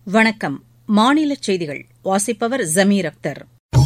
வணக்கம் மாநிலச் செய்திகள் வாசிப்பவர் ஜமீர் அக்தர்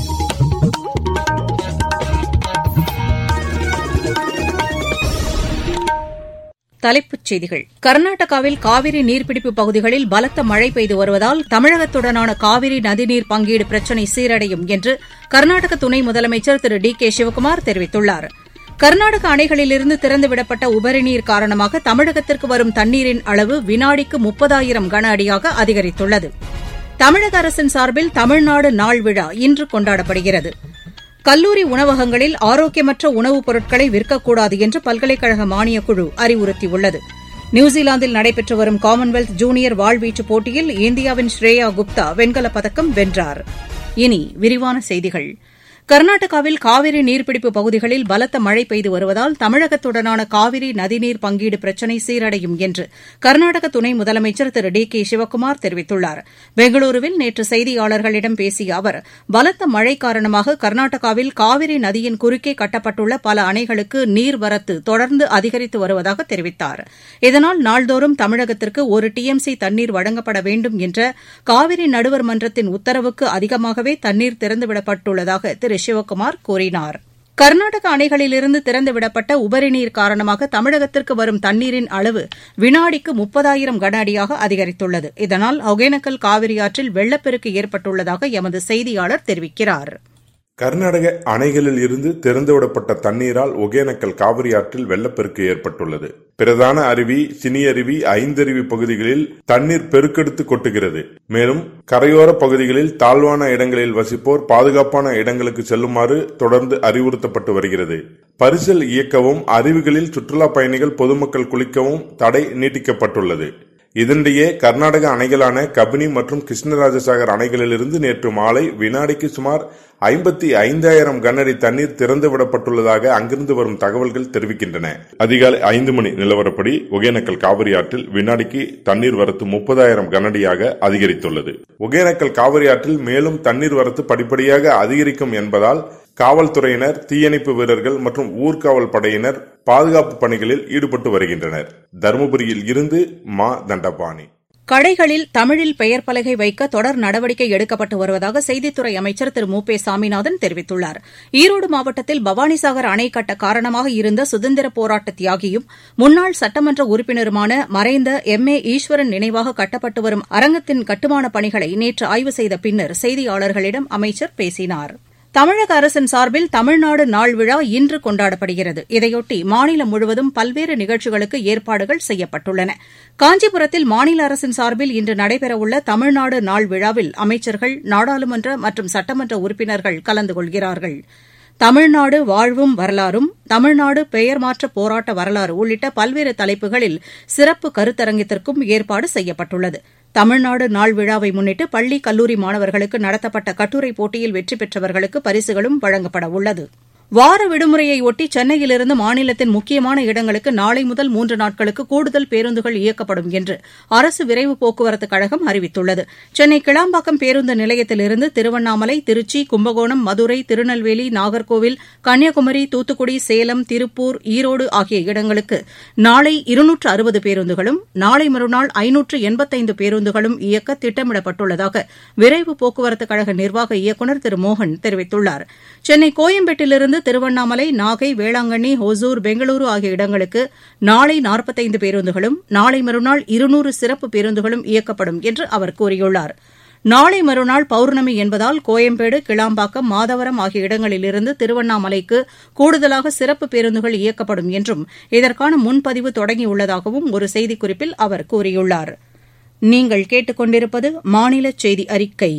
தலைப்புச் செய்திகள் கர்நாடகாவில் காவிரி நீர்பிடிப்பு பகுதிகளில் பலத்த மழை பெய்து வருவதால் தமிழகத்துடனான காவிரி நதிநீர் பங்கீடு பிரச்சினை சீரடையும் என்று கர்நாடக துணை முதலமைச்சர் திரு டி கே சிவக்குமார் தெரிவித்துள்ளார் கர்நாடக அணைகளிலிருந்து திறந்துவிடப்பட்ட உபரிநீர் காரணமாக தமிழகத்திற்கு வரும் தண்ணீரின் அளவு வினாடிக்கு முப்பதாயிரம் கன அடியாக அதிகரித்துள்ளது தமிழக அரசின் சார்பில் தமிழ்நாடு நாள் விழா இன்று கொண்டாடப்படுகிறது கல்லூரி உணவகங்களில் ஆரோக்கியமற்ற உணவுப் பொருட்களை விற்கக்கூடாது என்று பல்கலைக்கழக மானியக்குழு அறிவுறுத்தியுள்ளது நியூசிலாந்தில் நடைபெற்று வரும் காமன்வெல்த் ஜூனியர் வாழ்வீச்சுப் போட்டியில் இந்தியாவின் ஸ்ரேயா குப்தா வெண்கலப் பதக்கம் வென்றார் இனி விரிவான செய்திகள் கர்நாடகாவில் காவிரி நீர்பிடிப்பு பகுதிகளில் பலத்த மழை பெய்து வருவதால் தமிழகத்துடனான காவிரி நதிநீர் பங்கீடு பிரச்சினை சீரடையும் என்று கர்நாடக துணை முதலமைச்சர் திரு டி கே சிவக்குமார் தெரிவித்துள்ளார் பெங்களூருவில் நேற்று செய்தியாளர்களிடம் பேசிய அவர் பலத்த மழை காரணமாக கர்நாடகாவில் காவிரி நதியின் குறுக்கே கட்டப்பட்டுள்ள பல அணைகளுக்கு நீர்வரத்து தொடர்ந்து அதிகரித்து வருவதாக தெரிவித்தார் இதனால் நாள்தோறும் தமிழகத்திற்கு ஒரு டி எம் சி தண்ணீர் வழங்கப்பட வேண்டும் என்ற காவிரி நடுவர் மன்றத்தின் உத்தரவுக்கு அதிகமாகவே தண்ணீர் திறந்துவிடப்பட்டுள்ளதாக திரு சிவக்குமார் கூறினார் கர்நாடக அணைகளிலிருந்து திறந்துவிடப்பட்ட உபரிநீர் காரணமாக தமிழகத்திற்கு வரும் தண்ணீரின் அளவு வினாடிக்கு முப்பதாயிரம் கன அடியாக அதிகரித்துள்ளது இதனால் ஒகேனக்கல் காவிரி ஆற்றில் வெள்ளப்பெருக்கு ஏற்பட்டுள்ளதாக எமது செய்தியாளர் தெரிவிக்கிறார் கர்நாடக அணைகளில் இருந்து திறந்துவிடப்பட்ட தண்ணீரால் ஒகேனக்கல் காவிரி ஆற்றில் வெள்ளப்பெருக்கு ஏற்பட்டுள்ளது பிரதான அருவி சினி அருவி ஐந்தருவி பகுதிகளில் தண்ணீர் பெருக்கெடுத்து கொட்டுகிறது மேலும் கரையோர பகுதிகளில் தாழ்வான இடங்களில் வசிப்போர் பாதுகாப்பான இடங்களுக்கு செல்லுமாறு தொடர்ந்து அறிவுறுத்தப்பட்டு வருகிறது பரிசல் இயக்கவும் அருவிகளில் சுற்றுலா பயணிகள் பொதுமக்கள் குளிக்கவும் தடை நீட்டிக்கப்பட்டுள்ளது இதனிடையே கர்நாடக அணைகளான கபினி மற்றும் கிருஷ்ணராஜசாகர் அணைகளிலிருந்து நேற்று மாலை வினாடிக்கு சுமார் ஐம்பத்தி ஐந்தாயிரம் கனஅடி தண்ணீர் திறந்து விடப்பட்டுள்ளதாக அங்கிருந்து வரும் தகவல்கள் தெரிவிக்கின்றன அதிகாலை ஐந்து மணி நிலவரப்படி ஒகேனக்கல் காவிரி ஆற்றில் வினாடிக்கு தண்ணீர் வரத்து முப்பதாயிரம் கனஅடியாக அதிகரித்துள்ளது ஒகேனக்கல் காவிரி ஆற்றில் மேலும் தண்ணீர் வரத்து படிப்படியாக அதிகரிக்கும் என்பதால் காவல்துறையினர் தீயணைப்பு வீரர்கள் மற்றும் ஊர்காவல் படையினர் பாதுகாப்பு பணிகளில் ஈடுபட்டு வருகின்றனர் தருமபுரியில் இருந்து மா தண்டபாணி கடைகளில் தமிழில் பெயர் பலகை வைக்க தொடர் நடவடிக்கை எடுக்கப்பட்டு வருவதாக செய்தித்துறை அமைச்சர் திரு மு பே சாமிநாதன் தெரிவித்துள்ளார் ஈரோடு மாவட்டத்தில் பவானிசாகர் அணை கட்ட காரணமாக இருந்த சுதந்திர போராட்ட தியாகியும் முன்னாள் சட்டமன்ற உறுப்பினருமான மறைந்த எம் ஏ ஈஸ்வரன் நினைவாக கட்டப்பட்டு வரும் அரங்கத்தின் கட்டுமானப் பணிகளை நேற்று ஆய்வு செய்த பின்னர் செய்தியாளர்களிடம் அமைச்சர் பேசினார் தமிழக அரசின் சார்பில் தமிழ்நாடு நாள் விழா இன்று கொண்டாடப்படுகிறது இதையொட்டி மாநிலம் முழுவதும் பல்வேறு நிகழ்ச்சிகளுக்கு ஏற்பாடுகள் செய்யப்பட்டுள்ளன காஞ்சிபுரத்தில் மாநில அரசின் சார்பில் இன்று நடைபெறவுள்ள தமிழ்நாடு நாள் விழாவில் அமைச்சர்கள் நாடாளுமன்ற மற்றும் சட்டமன்ற உறுப்பினர்கள் கலந்து கொள்கிறார்கள் தமிழ்நாடு வாழ்வும் வரலாறும் தமிழ்நாடு பெயர் மாற்ற போராட்ட வரலாறு உள்ளிட்ட பல்வேறு தலைப்புகளில் சிறப்பு கருத்தரங்கத்திற்கும் ஏற்பாடு செய்யப்பட்டுள்ளது தமிழ்நாடு நாள் விழாவை முன்னிட்டு பள்ளி கல்லூரி மாணவர்களுக்கு நடத்தப்பட்ட கட்டுரை போட்டியில் வெற்றி பெற்றவர்களுக்கு பரிசுகளும் வழங்கப்பட உள்ளது வார விடுமுறையொட்டி சென்னையிலிருந்து மாநிலத்தின் முக்கியமான இடங்களுக்கு நாளை முதல் மூன்று நாட்களுக்கு கூடுதல் பேருந்துகள் இயக்கப்படும் என்று அரசு விரைவு போக்குவரத்துக் கழகம் அறிவித்துள்ளது சென்னை கிளாம்பாக்கம் பேருந்து நிலையத்திலிருந்து திருவண்ணாமலை திருச்சி கும்பகோணம் மதுரை திருநெல்வேலி நாகர்கோவில் கன்னியாகுமரி தூத்துக்குடி சேலம் திருப்பூர் ஈரோடு ஆகிய இடங்களுக்கு நாளை இருநூற்று அறுபது பேருந்துகளும் நாளை மறுநாள் ஐநூற்று எண்பத்தைந்து பேருந்துகளும் இயக்க திட்டமிடப்பட்டுள்ளதாக விரைவு போக்குவரத்துக் கழக நிர்வாக இயக்குநர் திரு மோகன் தெரிவித்துள்ளார் சென்னை கோயம்பேட்டிலிருந்து திருவண்ணாமலை நாகை வேளாங்கண்ணி ஒசூர் பெங்களூரு ஆகிய இடங்களுக்கு நாளை நாற்பத்தைந்து பேருந்துகளும் நாளை மறுநாள் இருநூறு சிறப்பு பேருந்துகளும் இயக்கப்படும் என்று அவர் கூறியுள்ளார் நாளை மறுநாள் பௌர்ணமி என்பதால் கோயம்பேடு கிளாம்பாக்கம் மாதவரம் ஆகிய இடங்களிலிருந்து திருவண்ணாமலைக்கு கூடுதலாக சிறப்பு பேருந்துகள் இயக்கப்படும் என்றும் இதற்கான முன்பதிவு தொடங்கியுள்ளதாகவும் ஒரு செய்திக்குறிப்பில் அவர் கூறியுள்ளார் நீங்கள் கேட்டுக்கொண்டிருப்பது மாநில செய்தி அறிக்கை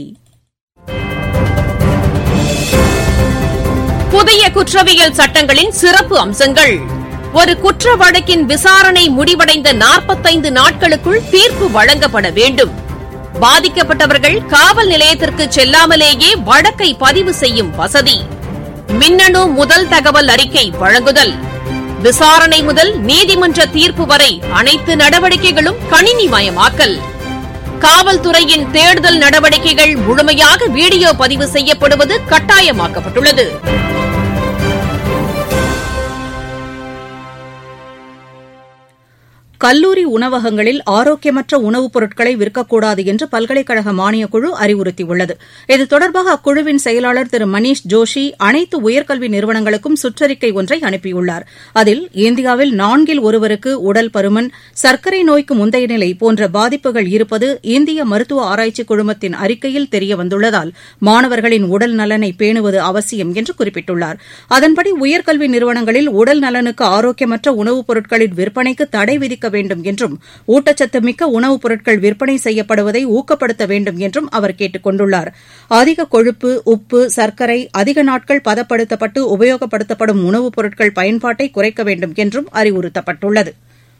புதிய குற்றவியல் சட்டங்களின் சிறப்பு அம்சங்கள் ஒரு குற்ற வழக்கின் விசாரணை முடிவடைந்த நாற்பத்தைந்து நாட்களுக்குள் தீர்ப்பு வழங்கப்பட வேண்டும் பாதிக்கப்பட்டவர்கள் காவல் நிலையத்திற்கு செல்லாமலேயே வழக்கை பதிவு செய்யும் வசதி மின்னணு முதல் தகவல் அறிக்கை வழங்குதல் விசாரணை முதல் நீதிமன்ற தீர்ப்பு வரை அனைத்து நடவடிக்கைகளும் கணினிமயமாக்கல் காவல்துறையின் தேடுதல் நடவடிக்கைகள் முழுமையாக வீடியோ பதிவு செய்யப்படுவது கட்டாயமாக்கப்பட்டுள்ளது கல்லூரி உணவகங்களில் ஆரோக்கியமற்ற உணவுப் பொருட்களை விற்கக்கூடாது என்று பல்கலைக்கழக மானியக்குழு அறிவுறுத்தியுள்ளது இது தொடர்பாக அக்குழுவின் செயலாளர் திரு மணீஷ் ஜோஷி அனைத்து உயர்கல்வி நிறுவனங்களுக்கும் சுற்றறிக்கை ஒன்றை அனுப்பியுள்ளார் அதில் இந்தியாவில் நான்கில் ஒருவருக்கு உடல் பருமன் சர்க்கரை நோய்க்கு முந்தைய நிலை போன்ற பாதிப்புகள் இருப்பது இந்திய மருத்துவ ஆராய்ச்சி குழுமத்தின் அறிக்கையில் தெரியவந்துள்ளதால் மாணவர்களின் உடல் நலனை பேணுவது அவசியம் என்று குறிப்பிட்டுள்ளார் அதன்படி உயர்கல்வி நிறுவனங்களில் உடல் நலனுக்கு ஆரோக்கியமற்ற உணவுப் பொருட்களின் விற்பனைக்கு தடை விதிக்க வேண்டும் என்றும் ஊட்டச்சத்து மிக்க உணவுப் பொருட்கள் விற்பனை செய்யப்படுவதை ஊக்கப்படுத்த வேண்டும் என்றும் அவர் கேட்டுக் கொண்டுள்ளார் அதிக கொழுப்பு உப்பு சர்க்கரை அதிக நாட்கள் பதப்படுத்தப்பட்டு உபயோகப்படுத்தப்படும் உணவுப் பொருட்கள் பயன்பாட்டை குறைக்க வேண்டும் என்றும் அறிவுறுத்தப்பட்டுள்ளது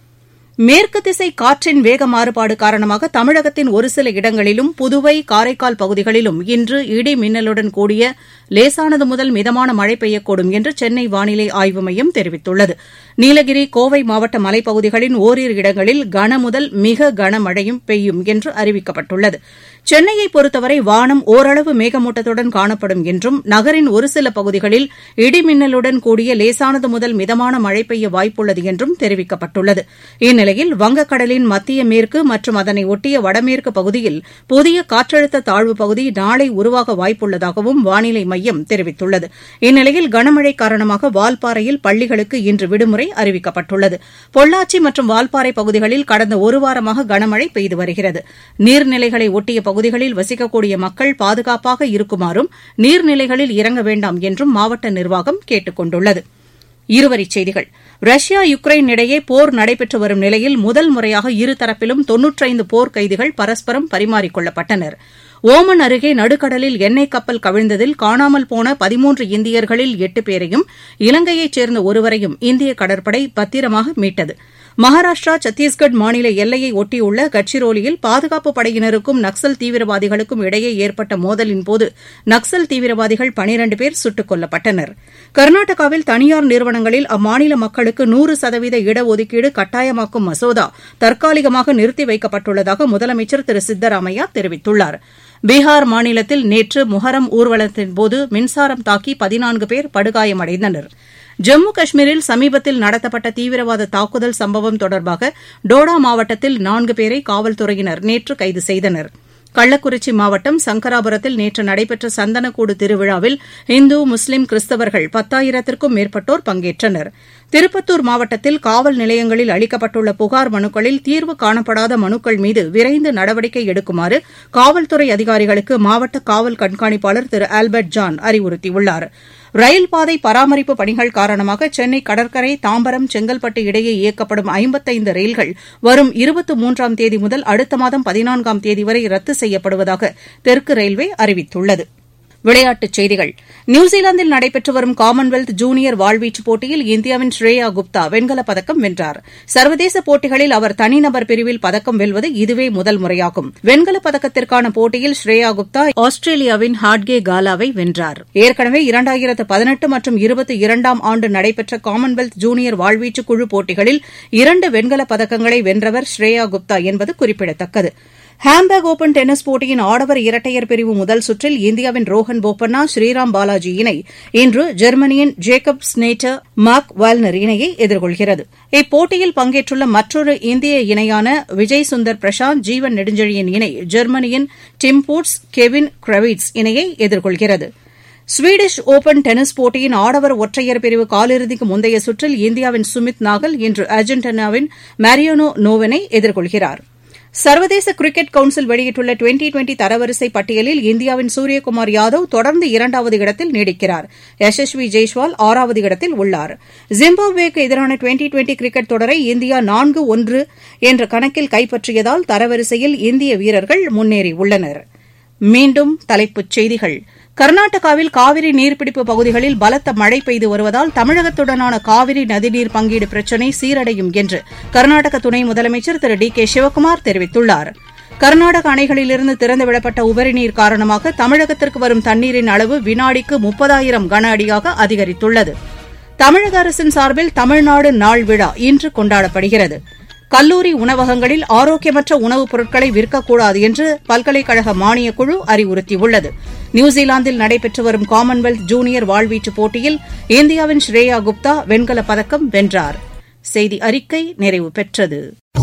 மேற்கு திசை காற்றின் வேக மாறுபாடு காரணமாக தமிழகத்தின் ஒரு சில இடங்களிலும் புதுவை காரைக்கால் பகுதிகளிலும் இன்று இடி மின்னலுடன் கூடிய லேசானது முதல் மிதமான மழை பெய்யக்கூடும் என்று சென்னை வானிலை ஆய்வு மையம் தெரிவித்துள்ளது நீலகிரி கோவை மாவட்ட மலைப்பகுதிகளின் ஓரிரு இடங்களில் கனமுதல் மிக கனமழையும் பெய்யும் என்று அறிவிக்கப்பட்டுள்ளது சென்னையை பொறுத்தவரை வானம் ஓரளவு மேகமூட்டத்துடன் காணப்படும் என்றும் நகரின் ஒரு சில பகுதிகளில் இடி மின்னலுடன் கூடிய லேசானது முதல் மிதமான மழை பெய்ய வாய்ப்புள்ளது என்றும் தெரிவிக்கப்பட்டுள்ளது இந்நிலையில் வங்கக்கடலின் மத்திய மேற்கு மற்றும் அதனை ஒட்டிய வடமேற்கு பகுதியில் புதிய காற்றழுத்த தாழ்வு பகுதி நாளை உருவாக வாய்ப்புள்ளதாகவும் வானிலை மையம் தெரிவித்துள்ளது இந்நிலையில் கனமழை காரணமாக வால்பாறையில் பள்ளிகளுக்கு இன்று விடுமுறை அறிவிக்கப்பட்டுள்ளது பொள்ளாச்சி மற்றும் வால்பாறை பகுதிகளில் கடந்த ஒரு வாரமாக கனமழை பெய்து வருகிறது நீர்நிலைகளை ஒட்டிய பகுதிகளில் வசிக்கக்கூடிய மக்கள் பாதுகாப்பாக இருக்குமாறும் நீர்நிலைகளில் இறங்க வேண்டாம் என்றும் மாவட்ட நிர்வாகம் கேட்டுக் கொண்டுள்ளது இருவரிச் செய்திகள் ரஷ்யா யுக்ரைன் இடையே போர் நடைபெற்று வரும் நிலையில் முதல் முறையாக இருதரப்பிலும் தொன்னூற்றைந்து போர் கைதிகள் பரஸ்பரம் பரிமாறிக்கொள்ளப்பட்டனர் ஓமன் அருகே நடுக்கடலில் எண்ணெய் கப்பல் கவிழ்ந்ததில் காணாமல் போன பதிமூன்று இந்தியர்களில் எட்டு பேரையும் இலங்கையைச் சேர்ந்த ஒருவரையும் இந்திய கடற்படை பத்திரமாக மீட்டது மகாராஷ்டிரா சத்தீஸ்கட் மாநில எல்லையை ஒட்டியுள்ள கட்சிரோலியில் பாதுகாப்புப் படையினருக்கும் நக்சல் தீவிரவாதிகளுக்கும் இடையே ஏற்பட்ட மோதலின்போது நக்சல் தீவிரவாதிகள் பனிரண்டு பேர் சுட்டுக் கொல்லப்பட்டனர் கர்நாடகாவில் தனியார் நிறுவனங்களில் அம்மாநில மக்களுக்கு நூறு சதவீத இடஒதுக்கீடு கட்டாயமாக்கும் மசோதா தற்காலிகமாக நிறுத்தி வைக்கப்பட்டுள்ளதாக முதலமைச்சர் திரு சித்தராமையா தெரிவித்துள்ளார் பீகார் மாநிலத்தில் நேற்று முஹரம் ஊர்வலத்தின்போது மின்சாரம் தாக்கி பதினான்கு பேர் படுகாயமடைந்தனர் ஜம்மு காஷ்மீரில் சமீபத்தில் நடத்தப்பட்ட தீவிரவாத தாக்குதல் சம்பவம் தொடர்பாக டோடா மாவட்டத்தில் நான்கு பேரை காவல்துறையினர் நேற்று கைது செய்தனர் கள்ளக்குறிச்சி மாவட்டம் சங்கராபுரத்தில் நேற்று நடைபெற்ற சந்தனக்கூடு திருவிழாவில் இந்து முஸ்லிம் கிறிஸ்தவர்கள் பத்தாயிரத்திற்கும் மேற்பட்டோர் பங்கேற்றனர் திருப்பத்தூர் மாவட்டத்தில் காவல் நிலையங்களில் அளிக்கப்பட்டுள்ள புகார் மனுக்களில் தீர்வு காணப்படாத மனுக்கள் மீது விரைந்து நடவடிக்கை எடுக்குமாறு காவல்துறை அதிகாரிகளுக்கு மாவட்ட காவல் கண்காணிப்பாளர் திரு ஆல்பர்ட் ஜான் அறிவுறுத்தியுள்ளார் ரயில் பாதை பராமரிப்பு பணிகள் காரணமாக சென்னை கடற்கரை தாம்பரம் செங்கல்பட்டு இடையே இயக்கப்படும் ஐம்பத்தைந்து ரயில்கள் வரும் இருபத்து மூன்றாம் தேதி முதல் அடுத்த மாதம் பதினான்காம் தேதி வரை ரத்து செய்யப்படுவதாக தெற்கு ரயில்வே அறிவித்துள்ளது விளையாட்டுச் செய்திகள் நியூசிலாந்தில் நடைபெற்று வரும் காமன்வெல்த் ஜூனியர் வாழ்வீச்சுப் போட்டியில் இந்தியாவின் ஸ்ரேயா குப்தா வெண்கலப் பதக்கம் வென்றார் சர்வதேச போட்டிகளில் அவர் தனிநபர் பிரிவில் பதக்கம் வெல்வது இதுவே முதல் முறையாகும் வெண்கலப் பதக்கத்திற்கான போட்டியில் ஸ்ரேயா குப்தா ஆஸ்திரேலியாவின் ஹாட்கே காலாவை வென்றார் ஏற்கனவே இரண்டாயிரத்து பதினெட்டு மற்றும் இருபத்தி இரண்டாம் ஆண்டு நடைபெற்ற காமன்வெல்த் ஜூனியர் வாழ்வீச்சு குழு போட்டிகளில் இரண்டு வெண்கலப் பதக்கங்களை வென்றவர் ஸ்ரேயா குப்தா என்பது குறிப்பிடத்தக்கது ஹாம்பர்க் ஒபன் டென்னிஸ் போட்டியின் ஆடவர் இரட்டையர் பிரிவு முதல் சுற்றில் இந்தியாவின் ரோஹன் போபண்ணா ஸ்ரீராம் பாலாஜி இணை இன்று ஜெர்மனியின் ஜேக்கப் ஸ்னேட்டர் மார்க் வால்னர் இணையை எதிர்கொள்கிறது இப்போட்டியில் பங்கேற்றுள்ள மற்றொரு இந்திய இணையான விஜய் சுந்தர் பிரசாந்த் ஜீவன் நெடுஞ்செழியன் இணை ஜெர்மனியின் டிம் பூட்ஸ் கெவின் கிரவிட்ஸ் இணையை எதிர்கொள்கிறது ஸ்வீடிஷ் ஒபன் டென்னிஸ் போட்டியின் ஆடவர் ஒற்றையர் பிரிவு காலிறுதிக்கு முந்தைய சுற்றில் இந்தியாவின் சுமித் நாகல் இன்று அர்ஜென்டினாவின் மாரியானோ நோவனை எதிர்கொள்கிறார் சர்வதேச கிரிக்கெட் கவுன்சில் வெளியிட்டுள்ள டுவெண்டி டுவெண்டி தரவரிசை பட்டியலில் இந்தியாவின் சூரியகுமார் யாதவ் தொடர்ந்து இரண்டாவது இடத்தில் நீடிக்கிறார் யசஸ்வி ஜெய்ஸ்வால் ஆறாவது இடத்தில் உள்ளார் ஜிம்பாப்வேக்கு எதிரான டுவெண்டி டுவெண்டி கிரிக்கெட் தொடரை இந்தியா நான்கு ஒன்று என்ற கணக்கில் கைப்பற்றியதால் தரவரிசையில் இந்திய வீரர்கள் முன்னேறியுள்ளனர் மீண்டும் தலைப்புச் செய்திகள் கர்நாடகாவில் காவிரி நீர்பிடிப்பு பகுதிகளில் பலத்த மழை பெய்து வருவதால் தமிழகத்துடனான காவிரி நதிநீர் பங்கீடு பிரச்சினை சீரடையும் என்று கர்நாடக துணை முதலமைச்சர் திரு டி கே சிவக்குமார் தெரிவித்துள்ளார் கர்நாடக அணைகளிலிருந்து திறந்துவிடப்பட்ட உபரிநீர் காரணமாக தமிழகத்திற்கு வரும் தண்ணீரின் அளவு வினாடிக்கு முப்பதாயிரம் கன அடியாக அதிகரித்துள்ளது தமிழக அரசின் சார்பில் தமிழ்நாடு நாள் விழா இன்று கொண்டாடப்படுகிறது கல்லூரி உணவகங்களில் ஆரோக்கியமற்ற உணவுப் பொருட்களை விற்கக்கூடாது என்று பல்கலைக்கழக மானியக்குழு அறிவுறுத்தியுள்ளது நியூசிலாந்தில் நடைபெற்று வரும் காமன்வெல்த் ஜூனியர் வாழ்வீச்சுப் போட்டியில் இந்தியாவின் ஸ்ரேயா குப்தா வெண்கலப் பதக்கம் வென்றார் செய்தி அறிக்கை நிறைவு பெற்றது